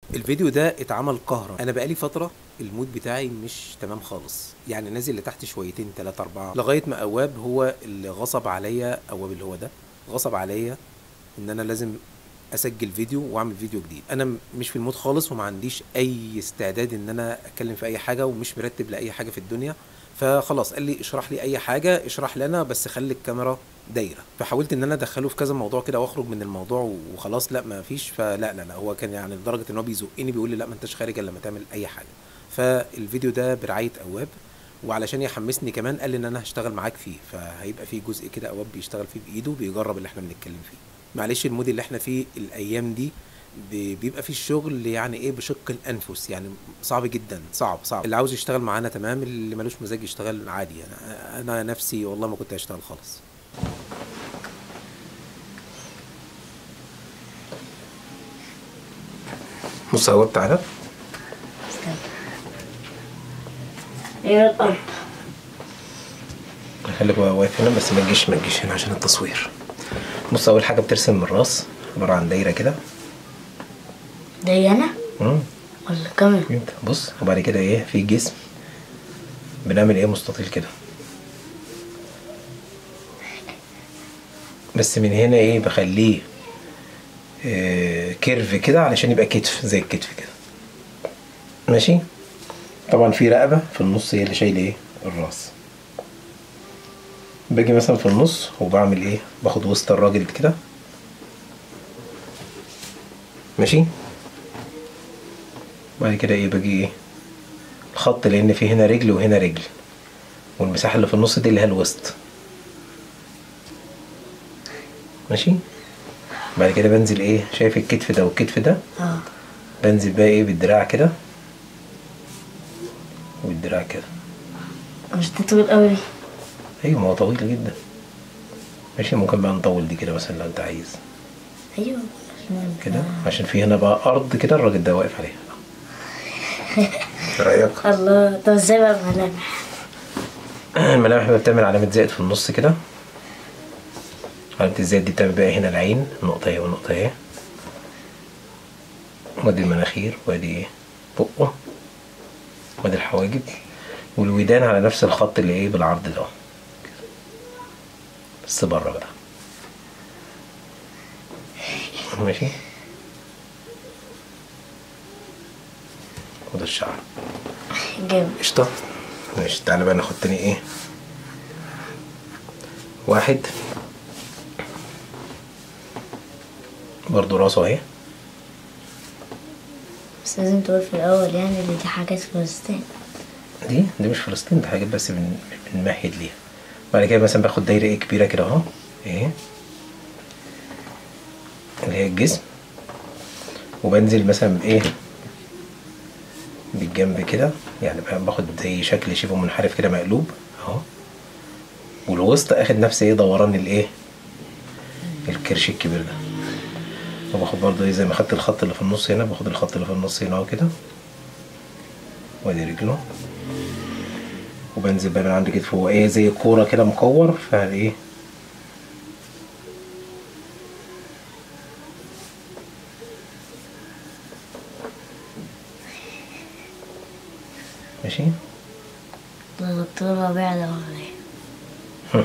الفيديو ده اتعمل قهرا انا بقالي فتره المود بتاعي مش تمام خالص يعني نازل لتحت شويتين تلاتة أربعة لغاية ما أواب هو اللي غصب عليا أواب اللي هو ده غصب عليا إن أنا لازم أسجل فيديو وأعمل فيديو جديد أنا م- مش في المود خالص وما عنديش أي استعداد إن أنا أتكلم في أي حاجة ومش مرتب لأي حاجة في الدنيا فخلاص قال لي اشرح لي أي حاجة اشرح لنا بس خلي الكاميرا دايرة فحاولت إن أنا أدخله في كذا موضوع كده وأخرج من الموضوع وخلاص لا ما فيش فلا لا لا هو كان يعني لدرجة إن هو بيزقني بيقول لي لا ما أنتش خارج إلا لما تعمل أي حاجة فالفيديو ده برعاية أواب وعلشان يحمسني كمان قال لي ان انا هشتغل معاك فيه فهيبقى فيه جزء كده اواب بيشتغل فيه بايده بيجرب اللي احنا بنتكلم فيه معلش المود اللي احنا فيه الايام دي بي- بيبقى فيه الشغل يعني ايه بشق الانفس يعني صعب جدا صعب صعب اللي عاوز يشتغل معانا تمام اللي ملوش مزاج يشتغل عادي انا انا نفسي والله ما كنت هشتغل خالص بص اواب تعالى استنى ايه الارض خليك واقف هنا بس ما تجيش ما تجيش هنا عشان التصوير بص اول حاجه بترسم من الراس عباره عن دايره كده ده انا مم. ولا كاميرا انت بص وبعد كده ايه في جسم بنعمل ايه مستطيل كده بس من هنا ايه بخليه آه كيرف كده علشان يبقى كتف زي الكتف كده ماشي طبعا في رقبة في النص هي اللي شايلة ايه الراس باجي مثلا في النص وبعمل ايه باخد وسط الراجل كده ماشي بعد كده ايه باجي ايه الخط لان في هنا رجل وهنا رجل والمساحة اللي في النص دي اللي هي الوسط ماشي بعد كده بنزل ايه شايف الكتف ده والكتف ده اه بنزل بقى ايه بالدراع كده والدراع كده مش دي طويل قوي دي ايوه ما هو طويل جدا ماشي ممكن بقى نطول دي كده مثلا لو انت عايز ايوه عشان كده عشان في هنا بقى ارض كده الراجل ده واقف عليها ايه رايك الله طب ازاي بقى الملامح الملامح بقى بتعمل علامة زائد في النص كده علامة الزائد دي بتعمل بقى هنا العين النقطة اهي والنقطة اهي وادي المناخير وادي ايه بقه وادي الحواجب والودان على نفس الخط اللي ايه بالعرض ده بس بره بقى ماشي وده الشعر جامد قشطة ماشي تعالى بقى ناخد تاني ايه واحد برضو راسه اهي بس لازم تقول في الاول يعني اللي دي حاجات فلسطين دي دي مش فلسطين دي حاجات بس من بنمهد ليها بعد كده مثلا باخد دايرة ايه كبيرة كده اهو اهي اللي هي الجسم وبنزل مثلا بايه بالجنب كده يعني بقى باخد زي شكل شبه منحرف كده مقلوب اهو والوسط اخد نفس ايه دوران الايه الكرش الكبير ده وباخد برضه ايه زي ما خدت الخط اللي في النص هنا باخد الخط اللي في النص هنا اهو كده وادي رجله وبنزل بقى من عند كتفه هو ايه زي كورة كده مكور فايه ماشي ده دكتور ربيع ده ولا ايه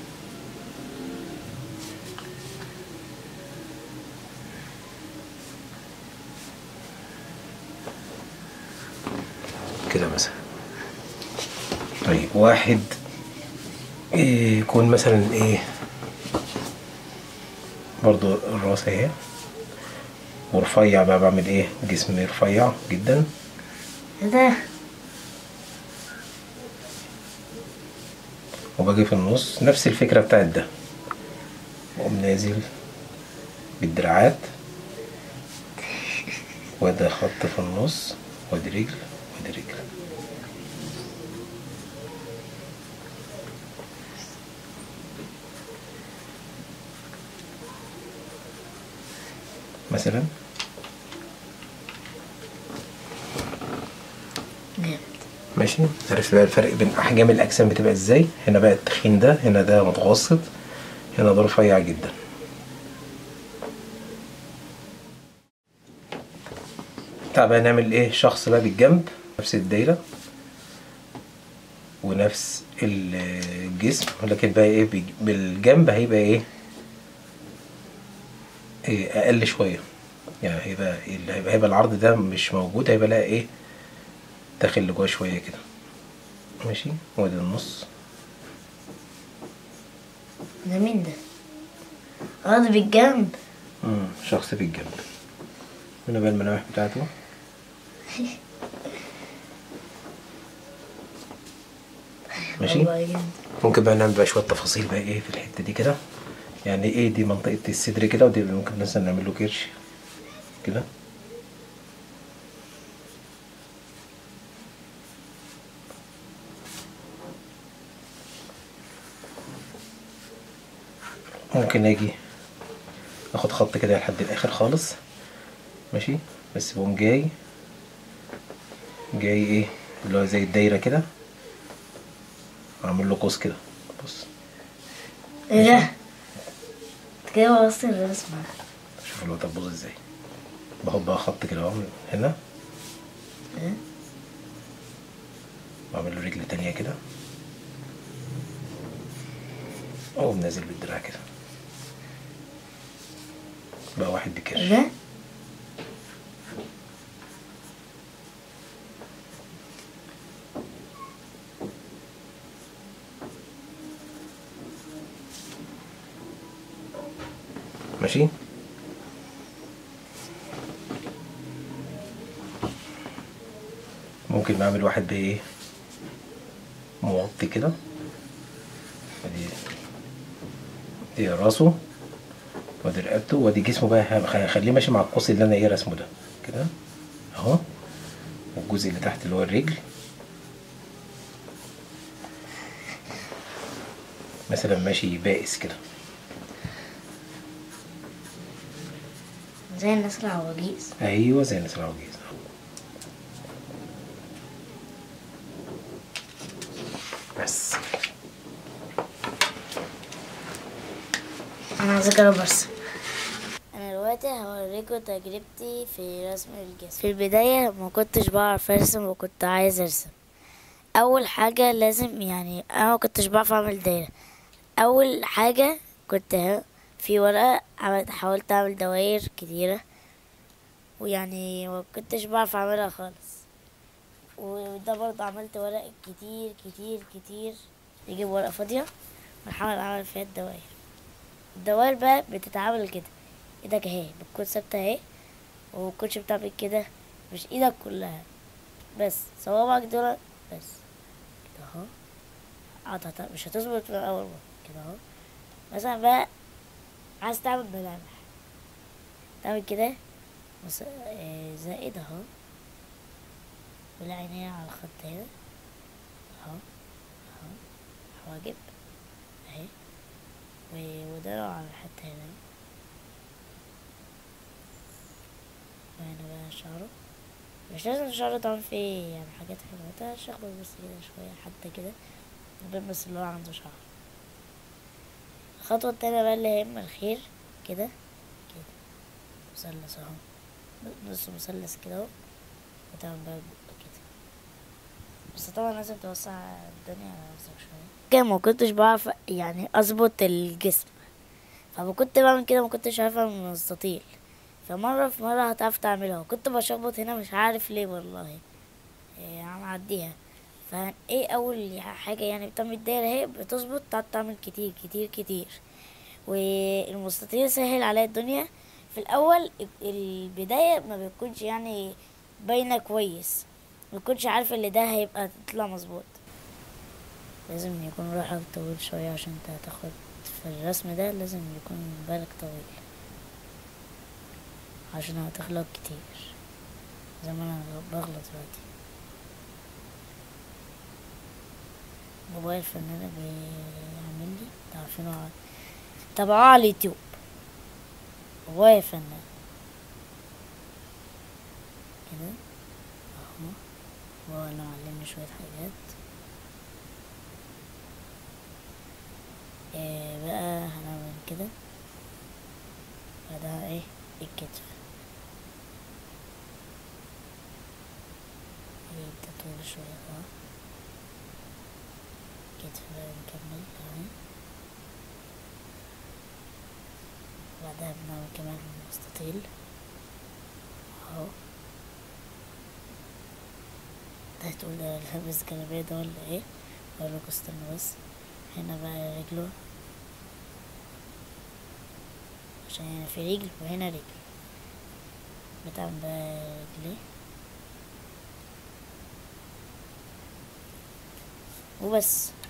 كده مثلا طيب واحد إيه يكون مثلا ايه برضو الراس اهي ورفيع بقى بعمل ايه جسم رفيع جدا ايه ده وباجي في النص نفس الفكرة بتاعت ده واقوم نازل بالدراعات وده خط في النص وادي رجل وادي رجل مثلا جامد ماشي عرفت بقى الفرق بين احجام الاجسام بتبقى ازاي هنا بقى التخين ده هنا ده متوسط هنا ده رفيع جدا تعال بقى نعمل ايه شخص بقى بالجنب نفس الدايرة ونفس الجسم ولكن بقى ايه بج- بالجنب هيبقى ايه, إيه اقل شوية يعني هيبقى اللي هيبقى, هيبقى العرض ده مش موجود هيبقى لها ايه داخل لجوه شوية كده ماشي وادي النص ده مين ده؟ اه ده بالجنب مم. شخص بالجنب هنا بقى الملامح بتاعته ماشي والله جامد. ممكن بقى نعمل بقى شويه تفاصيل بقى ايه في الحته دي كده يعني ايه دي منطقه الصدر كده ودي ممكن مثلا نعمل له كرش كده ممكن اجي اخد خط كده لحد الاخر خالص ماشي بس بقوم جاي جاي ايه اللي هو زي الدايره كده اعمل له قوس كده بص ايه ده؟ انت كده بوظت الرسمة شوف الوقت هتبوظ ازاي باخد بقى خط كده اهو من هنا ايه؟ واعمل له رجل تانية كده اقوم نازل بالدراع كده بقى واحد بكرش ده؟ ماشي ممكن نعمل واحد بايه موطي كده ادي دي راسه وادي رقبته وادي جسمه بقى هخ- هخليه ماشي مع القوس اللي انا ايه رسمه ده كده اهو والجزء اللي تحت اللي هو الرجل مثلا ماشي بائس كده زي الناس العواجيز ايوه زي الناس العواجيز بس انا عايز اجرب ارسم انا دلوقتي هوريكم تجربتي في رسم الجسم في البداية ما كنتش بعرف ارسم وكنت عايز ارسم اول حاجة لازم يعني انا ما كنتش بعرف اعمل دايرة اول حاجة كنت ه- في ورقة عملت حاولت اعمل دواير كتيرة ويعني ما كنتش بعرف اعملها خالص وده برضه عملت ورق كتير كتير كتير يجيب ورقة فاضية ونحاول اعمل فيها الدواير الدوائر بقى بتتعامل كده ايدك اهي بتكون ثابتة اهي والكوتش بتعمل كده مش ايدك كلها بس صوابعك دول بس كده اهو قطع طب مش هتظبط من اول مرة كده اهو مثلا بقى عايز تعمل ملامح تعمل كده مس- آه، زائد اهو والعينين على الخط هنا اهو اهو حواجب اهي و- وده لو على الحتة هنا وهنا بقى شعره مش لازم شعره طبعا فيه يعني حاجات حلوة ده شخبط بس كده شوية حتى كده يبان بس اللي هو عنده شعر الخطوة التانية بقى اللي هي المناخير كده كده مثلث اهو نص مثلث كده اهو وتعمل بقى البق كده بس طبعا لازم توسع الدنيا على نفسك شوية كده ما كنتش بعرف يعني اظبط الجسم فما كنت بعمل كده ما كنتش عارف اعمل مستطيل فمرة في مرة هتعرف تعملها وكنت بشخبط هنا مش عارف ليه والله إيه، عم اعديها فايه اول حاجة يعني بتعمل الدايرة اهي بتظبط تقعد تعمل كتير كتير كتير والمستطيل سهل عليا الدنيا في الاول البداية ما بتكونش يعني باينة كويس ما بتكونش عارف اللي ده هيبقى تطلع مظبوط لازم يكون روحك طويل شوية عشان انت هتاخد في الرسم ده لازم يكون بالك طويل عشان هتغلط كتير زي ما انا بغلط دلوقتي بابايا الفنان بيعمل لي تعرفينه على تابعوه على اليوتيوب بابايا فنان كده اهو هو اللي معلمني شوية حاجات إيه بقى هنعمل كده بعدها ايه الكتف طول شوية اه كتف بقى نكمل تمام بعدها بنعمل كمان مستطيل اهو ده هتقول ده لابس جلابية ده ولا ايه اقولك استنى بس هنا بقى رجله عشان هنا في رجل وهنا رجل بتعمل بقى رجليه وبس